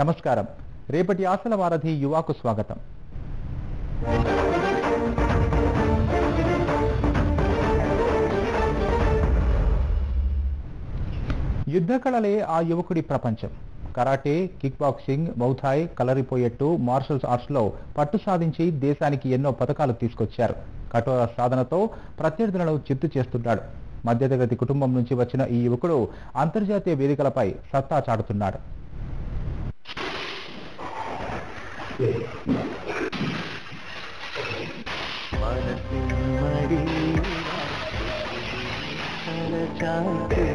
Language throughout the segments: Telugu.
నమస్కారం రేపటి ఆశల వారధి యువాకు స్వాగతం యుద్ధ కళలే ఆ యువకుడి ప్రపంచం karate kick boxing Muay Thai Kalaripayattu martial arts లో పట్టు సాధించి దేశానికి ఎన్నో పథకాలు తీసుకొచ్చారు కఠోర సాధనతో ప్రత్యర్థులను చిత్తు చేస్తున్నాడు మధ్యతరగతి కుటుంబం నుంచి వచ్చిన ఈ యువకుడు అంతర్జాతీయ వేదికలపై సత్తా చాటుతున్నాడు മനസ്സിന്മടി അലചാട്ട്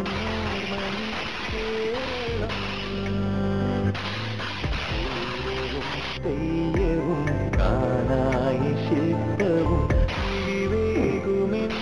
തെയ്യവും കാണായി ശില്പവും വിവേകുമെൻ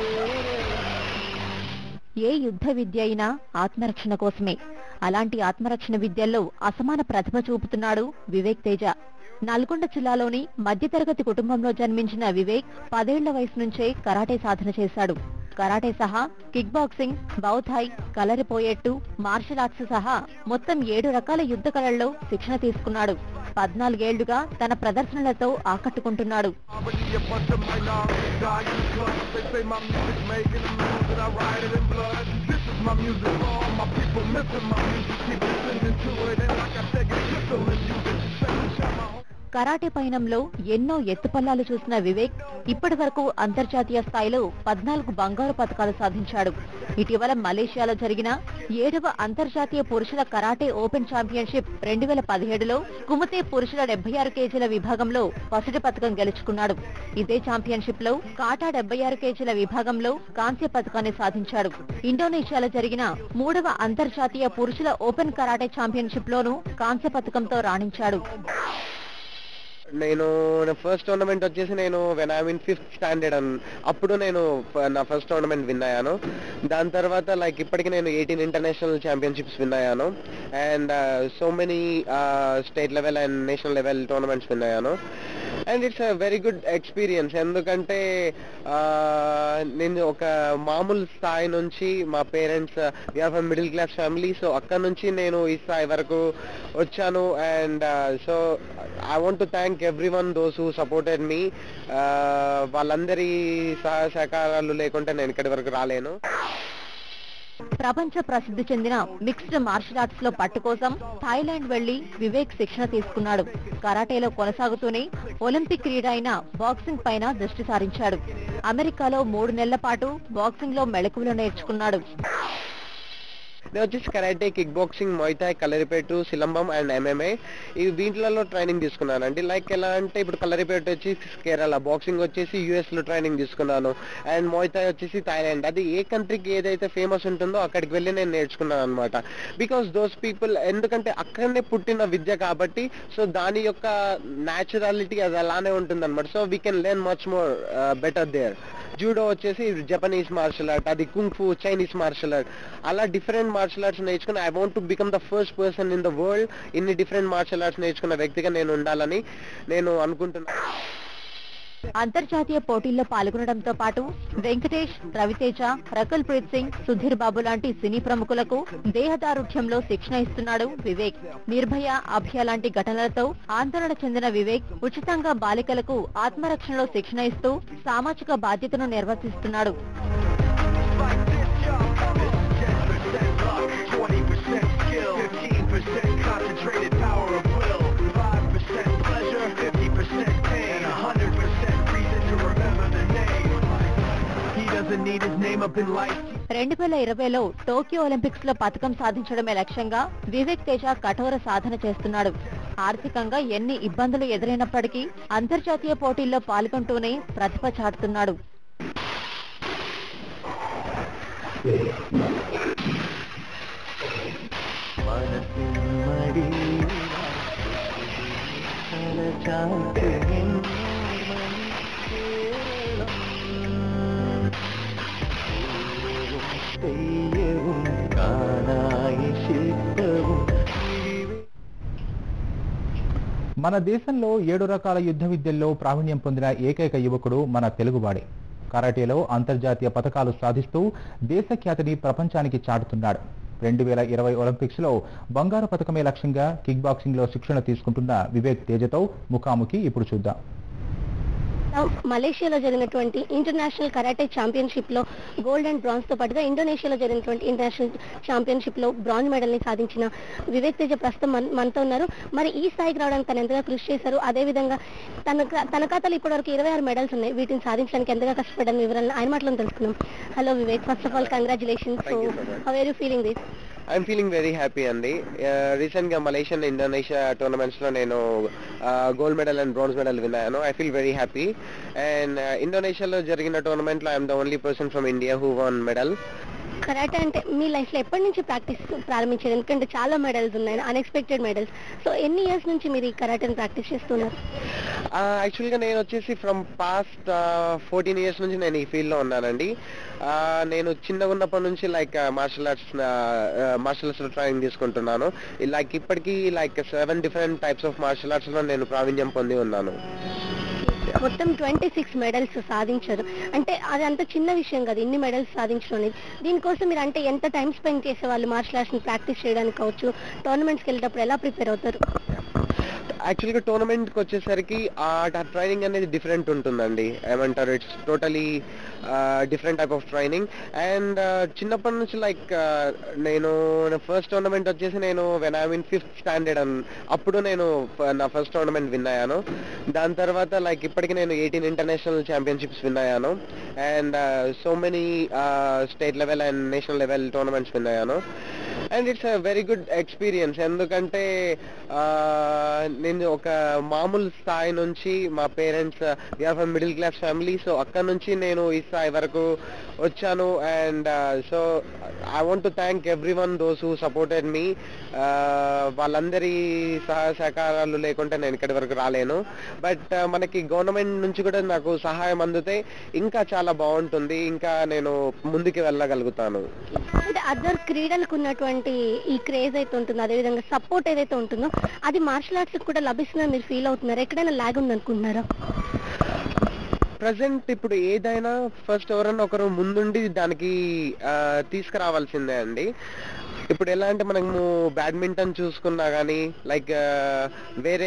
ఏ యుద్ధ విద్య అయినా ఆత్మరక్షణ కోసమే అలాంటి ఆత్మరక్షణ విద్యల్లో అసమాన ప్రతిభ చూపుతున్నాడు వివేక్ తేజ నల్గొండ జిల్లాలోని మధ్యతరగతి కుటుంబంలో జన్మించిన వివేక్ పదేళ్ల వయసు నుంచే కరాటే సాధన చేశాడు కరాటే సహా kick boxing Muay Thai Kalaripayattu martial arts సహా మొత్తం ఏడు రకాల యుద్ధ కళల్లో శిక్షణ తీసుకున్నాడు పద్నాలుగేళ్లుగా తన ప్రదర్శనలతో ఆకట్టుకుంటున్నాడు Already a bunch of minorities die in the club. They say my music's making them lose and I ride it in blood. This is my music for all my people missing my music. Keep listening to it and like I said, get crystal and use it. Second shot my home. Karate పయనంలో ఎన్నో ఎత్తుపల్లాలు చూసిన వివేక్ ఇప్పటి వరకు అంతర్జాతీయ స్థాయిలో పద్నాలుగు బంగారు పథకాలు సాధించాడు ఇటీవల మలేషియాలో జరిగిన ఏడవ అంతర్జాతీయ పురుషుల కరాటే ఓపెన్ ఛాంపియన్షిప్ రెండు వేల పదిహేడులో కుమతే పురుషుల డెబ్బై ఆరు కేజీల విభాగంలో పసిడి పథకం గెలుచుకున్నాడు ఇదే ఛాంపియన్షిప్ లో కాటా డెబ్బై ఆరు కేజీల విభాగంలో కాంస్య పథకాన్ని సాధించాడు ఇండోనేషియాలో జరిగిన మూడవ అంతర్జాతీయ పురుషుల ఓపెన్ కరాటే ఛాంపియన్షిప్ లోనూ కాంస్య పథకంతో రాణించాడు నేను నా ఫస్ట్ టోర్నమెంట్ వచ్చేసి నేను when I mean fifth standard అన్ అప్పుడు నేను ఫ- నా ఫస్ట్ టోర్నమెంట్ విన్ అయ్యాను దాని తర్వాత లైక్ ఇప్పటికి నేను ఎయిటీన్ ఇంటర్నేషనల్ ఛాంపియన్షిప్స్ విన్ అయ్యాను and so many state level and national level tournaments win అయ్యాను and it's a very good experience ఎందుకంటే ఆ, నేను ఒక మామూలు స్థాయి నుంచి మా parents we are from middle class family so అక్కడ నుంచి నేను ఈ స్థాయి వరకు వచ్చాను and so I want to thank everyone those who supported me వాళ్ళందరి సహాయ సహకారాలు లేకుంటే నేను ఇక్కడి వరకు రాలేను ప్రపంచ ప్రసిద్ధి చెందిన మిక్స్డ్ మార్షల్ ఆర్ట్స్ లో పట్టు కోసం థాయిలాండ్ వెళ్లి వివేక్ శిక్షణ తీసుకున్నాడు కరాటేలో కొనసాగుతూనే ఒలింపిక్ క్రీడ అయిన బాక్సింగ్ పైన దృష్టి సారించాడు అమెరికాలో మూడు నెలల పాటు బాక్సింగ్ లో మెళకువలు నేర్చుకున్నాడు నేను వచ్చేసి karate kick boxing Muay Thai Kalaripayattu Silambam and MMA ఈ వీటిలలో ట్రైనింగ్ తీసుకున్నాను అండి లైక్ ఎలా అంటే ఇప్పుడు కలరిపేట వచ్చి కేరళ బాక్సింగ్ వచ్చేసి యుఎస్ లో ట్రైనింగ్ తీసుకున్నాను అండ్ మొయితాయ్ వచ్చేసి థాయిలాండ్ అది ఏ కంట్రీకి ఏదైతే ఫేమస్ ఉంటుందో అక్కడికి వెళ్ళి నేను నేర్చుకున్నాను అనమాట బికాస్ దోస్ పీపుల్ ఎందుకంటే అక్కడనే పుట్టిన విద్య కాబట్టి సో దాని యొక్క న్యాచురాలిటీ అది అలానే ఉంటుంది అనమాట so we can learn much more better there judo వచ్చేసి జపనీస్ మార్షల్ ఆర్ట్ అది కుంఫు చైనీస్ మార్షల్ ఆర్ట్ అలా డిఫరెంట్ మార్షల్ ఆర్ట్స్ నేర్చుకుని I want to become the first person in the world ఇన్ని డిఫరెంట్ మార్షల్ ఆర్ట్స్ నేర్చుకున్న వ్యక్తిగా నేను ఉండాలని నేను అనుకుంటున్నాను అంతర్జాతీయ పోటీల్లో పాల్గొనడంతో పాటు వెంకటేష్ రవితేజ రకుల్ ప్రీత్ సింగ్ సుధీర్ బాబు లాంటి సినీ ప్రముఖులకు దేహదారుఢ్యంలో శిక్షణ ఇస్తున్నాడు వివేక్ నిర్భయ అభయ లాంటి ఘటనలతో ఆందోళన చెందిన వివేక్ ఉచితంగా బాలికలకు ఆత్మరక్షణలో శిక్షణ ఇస్తూ సామాజిక బాధ్యతను నిర్వర్తిస్తున్నాడు Like this, y'all. This is 10% luck, 20% skill, 15% concentrated power of will, 5% pleasure, 50% pain, and 100% reason to remember the name. He doesn't need his name up in lights. రెండు వేల ఇరవైలో టోక్యో ఒలింపిక్స్ లో పథకం సాధించడమే లక్ష్యంగా వివేక్ తేజ కఠోర సాధన చేస్తున్నాడు ఆర్థికంగా ఎన్ని ఇబ్బందులు ఎదురైనప్పటికీ అంతర్జాతీయ పోటీల్లో పాల్గొంటూనే ప్రతిభ చాటుతున్నాడు മനസ്സിന്മടി അലചാട്ട് തെയ്യവും കാണായി ശില്പവും మన దేశంలో ఏడు రకాల యుద్ధ విద్యల్లో ప్రావీణ్యం పొందిన ఏకైక యువకుడు మన తెలుగువాడే కరాటేలో అంతర్జాతీయ పథకాలు సాధిస్తూ దేశ ఖ్యాతిని ప్రపంచానికి చాటుతున్నాడు రెండు వేల ఇరవై ఒలింపిక్స్ లో బంగారు పథకమే లక్ష్యంగా కిక్ బాక్సింగ్ లో శిక్షణ తీసుకుంటున్న వివేక్ తేజతో ముఖాముఖి ఇప్పుడు చూద్దాం మలేషియాలో జరిగినటువంటి ఇంటర్నేషనల్ కరాటే ఛాంపియన్షిప్ లో గోల్డ్ అండ్ బ్రాంజ్ తో పాటుగా ఇండోనేషియాలో జరిగినటువంటి ఇంటర్నేషనల్ ఛాంపియన్షిప్ లో బ్రాంజ్ మెడల్ ని సాధించిన వివేక్ తేజ ప్రస్తుతం మన- మనతో ఉన్నారు మరి ఈ స్థాయికి రావడానికి తను ఎంతగా కృషి చేశారు అదే విధంగా తన తన ఖాతాలో ఇప్పటివరకు ఇరవై ఆరు మెడల్స్ ఉన్నాయి వీటిని సాధించడానికి ఎంతగా కష్టపడ్డాను వివరాలను ఆయన మాటలను తెలుసుకుందాం hello Vivek first of all congratulations so Thank you so much. How are you feeling this I'm feeling very happy అండి రీసెంట్ గా మలేషియన్ ఇండోనేషియా టోర్నమెంట్స్ లో నేను gold medal and bronze medal విన్నాను I feel very happy and ఇండోనేషియాలో జరిగిన టోర్నమెంట్ లో I'm the only person from India who won medal karate అంటే మీ లైఫ్ లో ఎప్పటి నుంచి ప్రాక్టీస్ ప్రారంభించారు ఎందుకంటే చాలా మెడల్స్ ఉన్నాయి అన్ఎక్స్పెక్టెడ్ మెడల్స్ సో ఎన్ని ఇయర్స్ నుంచి మీరు ఈ కరాటేని ప్రాక్టీస్ చేస్తున్నారు యాక్చువల్ గా నేను వచ్చేసి ఫ్రమ్ పాస్ట్ ఫోర్టీన్ ఇయర్స్ నుంచి నేను ఈ ఫీల్డ్ లో ఉన్నానండి Ah, నేను చిన్నగా ఉన్నప్పటి నుంచి like martial arts martial arts లో ట్రైనింగ్ తీసుకుంటున్నాను లైక్ ఇప్పటికీ like seven different types of martial arts లో నేను ప్రావీణ్యం పొంది ఉన్నాను మొత్తం ట్వంటీ సిక్స్ మెడల్స్ సాధించారు అంటే అది అంత చిన్న విషయం కదా ఇన్ని మెడల్స్ సాధించడం అనేది దీనికోసం మీరు అంటే ఎంత టైం స్పెండ్ చేసేవాళ్ళు మార్షల్ ఆర్ట్స్ ని ప్రాక్టీస్ చేయడానికి కావచ్చు టోర్నమెంట్స్కి వెళ్ళేటప్పుడు ఎలా ప్రిపేర్ అవుతారు యాక్చువల్గా టోర్నమెంట్ కి వచ్చేసరికి ఆ ట్రైనింగ్ అనేది డిఫరెంట్ ఉంటుందండి ఏమంటారు it's totally different type of training and చిన్నప్పటి నుంచి లైక్ నేను ఫస్ట్ టోర్నమెంట్ వచ్చేసి నేను when I mean fifth standard అప్పుడు నేను ఫ- నా ఫస్ట్ టోర్నమెంట్ విన్ అయ్యాను దాని తర్వాత లైక్ ఇప్పటికి నేను ఎయిటీన్ ఇంటర్నేషనల్ ఛాంపియన్షిప్స్ విన్ అయ్యాను and so many state level and national level tournaments win అయ్యాను and it's a very good experience ఎందుకంటే ఆ, నేను ఒక మామూలు స్థాయి నుంచి మా parents from middle class family so అక్కడ నుంచి నేను ఈ స్థాయి వరకు వచ్చాను and so I want to thank everyone those who supported me వాళ్ళందరి సహాయ సహకారాలు లేకుంటే నేను ఇక్కడి వరకు రాలేను బట్ మనకి గవర్నమెంట్ నుంచి కూడా నాకు సహాయం అందితే ఇంకా చాలా బాగుంటుంది ఇంకా నేను ముందుకు వెళ్ళగలుగుతాను అంటే అదర్ క్రీడలకు ఉన్నటువంటి ఈ క్రేజ్ అయితే ఉంటుందో అదేవిధంగా సపోర్ట్ ఏదైతే ఉంటుందో అది మార్షల్ ఆర్ట్స్ కూడా లభిస్తుందని మీరు ఫీల్ అవుతున్నారా ఎక్కడైనా లాగ్ ఉంది అనుకుంటున్నారా ప్రజెంట్ ఇప్పుడు ఏదైనా ఫస్ట్ ఎవరన్నా ఒకరు ముందుండి దానికి ఆ, తీసుకురావాల్సిందే అండి ఇప్పుడు ఎలా అంటే మనము బ్యాడ్మింటన్ చూసుకున్నా కానీ లైక్ వేరే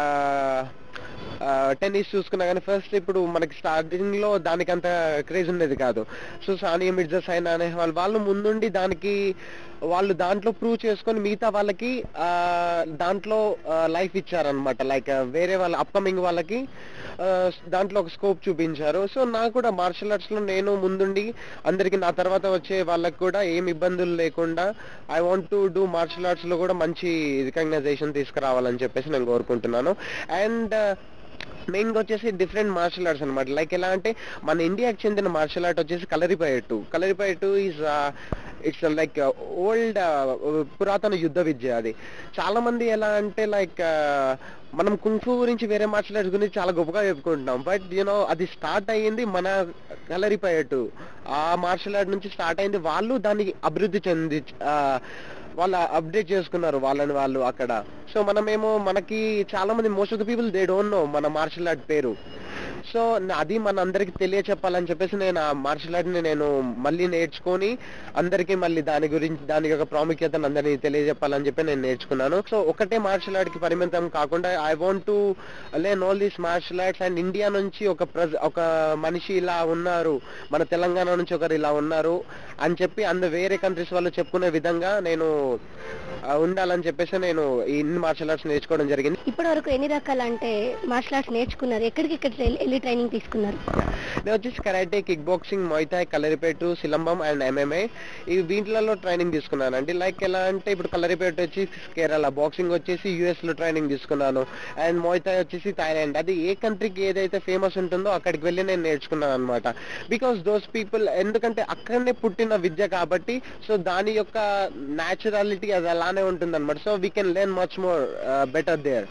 టెన్నిస్ చూసుకున్నా కానీ ఫస్ట్ ఇప్పుడు మనకి స్టార్టింగ్ లో దానికి అంత క్రేజ్ ఉండేది కాదు సో సానియా మిర్జా సైన్ అనే వాళ్ళు వాళ్ళు ముందుండి దానికి వాళ్ళు దాంట్లో ప్రూవ్ చేసుకొని మిగతా వాళ్ళకి ఆ, దాంట్లో లైఫ్ ఇచ్చారనమాట లైక్ వేరే వాళ్ళ అప్కమింగ్ వాళ్ళకి ఆ, దాంట్లో ఒక స్కోప్ చూపించారు సో నాకు కూడా మార్షల్ ఆర్ట్స్ లో నేను ముందుండి అందరికి నా తర్వాత వచ్చే వాళ్ళకి కూడా ఏం ఇబ్బందులు లేకుండా I want to do martial arts లో కూడా మంచి రికగ్నైజేషన్ తీసుకురావాలని చెప్పేసి నేను కోరుకుంటున్నాను అండ్ మెయిన్ గా వచ్చేసి డిఫరెంట్ మార్షల్ ఆర్ట్స్ అనమాట లైక్ ఎలా అంటే మన ఇండియాకి చెందిన మార్షల్ ఆర్ట్ వచ్చేసి Kalaripayattu Kalaripayattu is it's like old పురాతన యుద్ధ విద్య అది చాలా మంది ఎలా అంటే లైక్ మనం కుంఫు గురించి వేరే మార్షల్ ఆర్ట్స్ గురించి చాలా గొప్పగా చెప్పుకుంటున్నాం బట్ యూనో అది స్టార్ట్ అయ్యింది మన కలరిపయట్టు ఆ మార్షల్ ఆర్ట్ నుంచి స్టార్ట్ అయింది వాళ్ళు దాన్ని అభివృద్ధి చెంది ఆ, వాళ్ళు అప్డేట్ చేసుకున్నారు వాళ్ళని వాళ్ళు అక్కడ సో మనమేమో మనకి చాలా మంది most of the people they don't know మన మార్షల్ ఆర్ట్ పేరు సో అది మన అందరికి తెలియచెప్పాలని చెప్పేసి నేను ఆ మార్షల్ ఆర్ట్ ని నేను మళ్ళీ నేర్చుకొని అందరికీ మళ్ళీ దాని గురించి దాని యొక్క ప్రాముఖ్యతను అందరినీ తెలియజెప్పాలని చెప్పి నేను నేర్చుకున్నాను సో ఒకటే మార్షల్ ఆర్ట్ కి పరిమితం కాకుండా I want to learn all these martial arts and India నుంచి ఒక ప్రజ ఒక మనిషి ఇలా ఉన్నారు మన తెలంగాణ నుంచి ఒకరు ఇలా ఉన్నారు అని చెప్పి అంద వేరే కంట్రీస్ వాళ్ళు చెప్పుకునే విధంగా నేను ఆ, ఉండాలని చెప్పేసి నేను ఈ ఇన్ని మార్షల్ ఆర్ట్స్ నేర్చుకోవడం జరిగింది ఇప్పటి వరకు ఎన్ని రకాల అంటే మార్షల్ ఆర్ట్స్ నేర్చుకున్నారు ఎక్కడికి ఇక్కడ వెళ్ళి ట్రైనింగ్ తీసుకున్నారు నేను వచ్చేసి karate kick boxing Muay Thai Kalaripayattu Silambam and MMA ఈ వీటిలలో ట్రైనింగ్ తీసుకున్నానండి లైక్ ఎలా అంటే ఇప్పుడు కలరిపేట వచ్చి కేరళ బాక్సింగ్ వచ్చేసి యుఎస్ లో ట్రైనింగ్ తీసుకున్నాను అండ్ మొయితాయ్ వచ్చేసి థాయిలాండ్ అది ఏ కంట్రీకి ఏదైతే ఫేమస్ ఉంటుందో అక్కడికి వెళ్ళి నేను నేర్చుకున్నాను అనమాట బికాస్ దోస్ పీపుల్ ఎందుకంటే అక్కడనే పుట్టిన విద్య కాబట్టి సో దాని యొక్క న్యాచురాలిటీ అది అలానే ఉంటుంది అనమాట so we can learn much more better there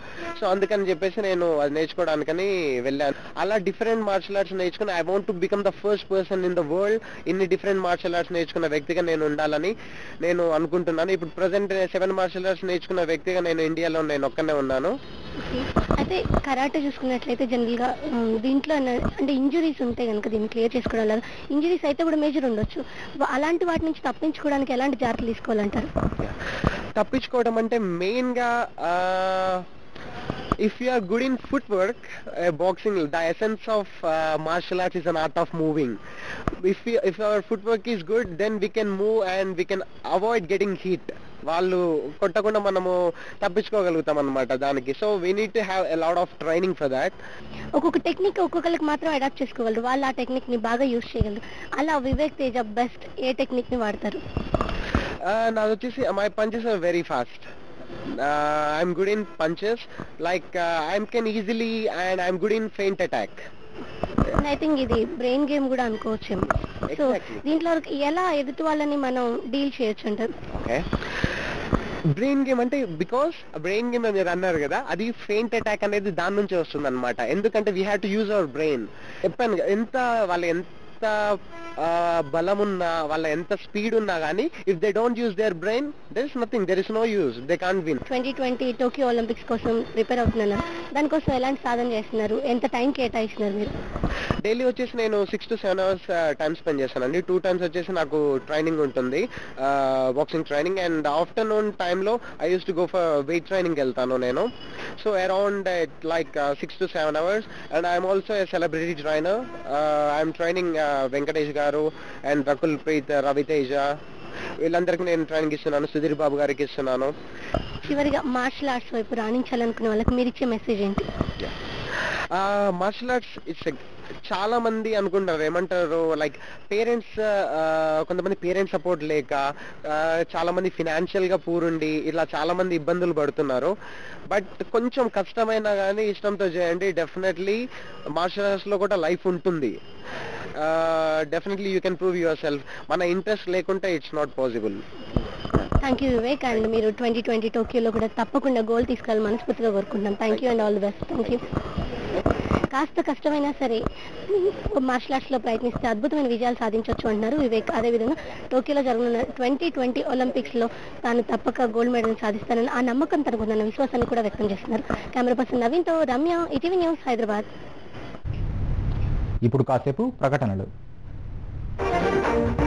so అందుకని చెప్పేసి నేను అది నేర్చుకోవడానికని వెళ్ళాను అలా డిఫరెంట్ మార్షల్ ఆర్ట్స్ నేర్చుకుని I want to become the first person in the world ఇన్ని డిఫరెంట్ మార్షల్ ఆర్ట్స్ నేర్చుకున్న వ్యక్తిగా నేను ఉండాలని నేను అనుకుంటున్నాను ఇప్పుడు ప్రజెంట్ సెవెన్ మార్షల్ ఆర్ట్స్ నేర్చుకున్న వ్యక్తిగా నేను ఇండియాలో నేను ఒక్కనే ఉన్నాను అయితే కరాటే చూసుకున్నట్లయితే జనరల్ గా ఉమ్, దీంట్లో అన్న- అంటే ఇంజురీస్ ఉంటే కనుక దీన్ని క్లియర్ చేసుకోవడం లేదా ఇంజురీస్ అయితే కూడా మేజర్ ఉండొచ్చు వా- అలాంటి వాటి నుంచి తప్పించుకోవడానికి ఎలాంటి జాగ్రత్తలు తీసుకోవాలంటారు తప్పించుకోవడం అంటే మెయిన్ గా if you are good in footwork boxing the essence of martial arts is an art of moving if if our footwork is good then we can move and we can avoid getting hit వాళ్ళు కొట్టకుండా మనము తప్పించుకోగలుగుతాం అనమాట దానికి so we need to have a lot of training for that ఒక్కొక్క టెక్నిక్ ఒక్కొక్కరికి మాత్రం అడాప్ట్ చేసుకోగలరు వాళ్ళు ఆ టెక్నిక్ ని బాగా యూజ్ చేయగలరు అలా వివేక్ తేజ బెస్ట్ ఏ టెక్నిక్ ని వాడతారు నాది వచ్చేసి my punches are very fast I'm good in punches like I'm can easily and I'm good in feint attack I think ఇది బ్రెయిన్ గేమ్ కూడా అనుకోవచ్చేమో సో Exactly. దీంట్లో ఎలా ఎదుటి వాళ్ళని మనం డీల్ చేయొచ్చు అంటారు ఓకే బ్రెయిన్ గేమ్ అంటే బికాస్ బ్రెయిన్ గేమ్ మీరు అన్నారు కదా అది ఫెయింట్ అటాక్ అనేది దాని నుంచి వస్తుంది అనమాట ఎందుకంటే we have to use our brain చెప్పాను కదా, ఎంత వాళ్ళు ఎంత ఆ, బలం ఉన్నా వాళ్ళ ఎంత స్పీడ్ ఉన్నా కానీ if they don't use their brain there is nothing there is no use they can't win twenty twenty Tokyo Olympics కోసం ప్రిపేర్ అవుతున్నారు దానికోసం ఎలాంటి సాధన చేస్తున్నారు ఎంత టైం కేటాయిస్తున్నారు మీరు డైలీ వచ్చేసి నేను six to seven hours time spend చేస్తానండి టూ టైమ్స్ వచ్చేసి నాకు ట్రైనింగ్ ఉంటుంది బాక్సింగ్ ట్రైనింగ్ అండ్ ఆఫ్టర్నూన్ టైంలో I used to go for weight training వెళ్తాను నేను so around like six to seven hours and I'm also a celebrity trainer I'm training Venkatesh garu and Rakul Preet Raviteja వీళ్ళందరికీ నేను ట్రైనింగ్ ఇస్తున్నాను సుధీర్ బాబు గారికి ఇస్తున్నాను చివరిగా మార్షల్ ఆర్ట్స్ వైపు రాణించాలనుకునే వాళ్ళకి మీరు ఇచ్చే మెసేజ్ ఏంటి మార్షల్ ఆర్ట్స్ ఇట్స్ చాలా మంది అనుకుంటారు ఏమంటారు లైక్ పేరెంట్స్ కొంతమంది పేరెంట్స్ సపోర్ట్ లేక ఆ, చాలా మంది ఫినాన్షియల్ గా పూరుండి ఇలా చాలా మంది ఇబ్బందులు పడుతున్నారు బట్ కొంచెం కష్టమైనా కానీ ఇష్టంతో చేయండి డెఫినెట్లీ మార్షల్ ఆర్ట్స్ లో కూడా లైఫ్ ఉంటుంది definitely you can prove yourself మన ఇంట్రెస్ట్ లేకుంటే it's not possible thank you Vivek and మీరు ట్వంటీ ట్వంటీ టోక్యోలో కూడా తప్పకుండా గోల్ తీసుకెళ్ళి మనస్ఫూర్తిగా కోరుకుంటున్నాం thank you and all the best thank you కాస్త కష్టమైనా సరే మార్షల్ ఆర్ట్స్ లో ప్రయత్నిస్తే అద్భుతమైన విజయాలు సాధించవచ్చు అంటున్నారు వివేక్ అదేవిధంగా టోక్యోలో జరగనున్న ట్వంటీ ట్వంటీ ఒలింపిక్స్ లో తాను తప్పక గోల్డ్ మెడల్ సాధిస్తానని ఆ నమ్మకం తనకుందన్న విశ్వాసాన్ని కూడా వ్యక్తం చేస్తున్నారు కెమెరా పర్సన్ నవీన్తో రమ్య ఇటీవీ న్యూస్ హైదరాబాద్ ఇప్పుడు కాసేపు ప్రకటనలు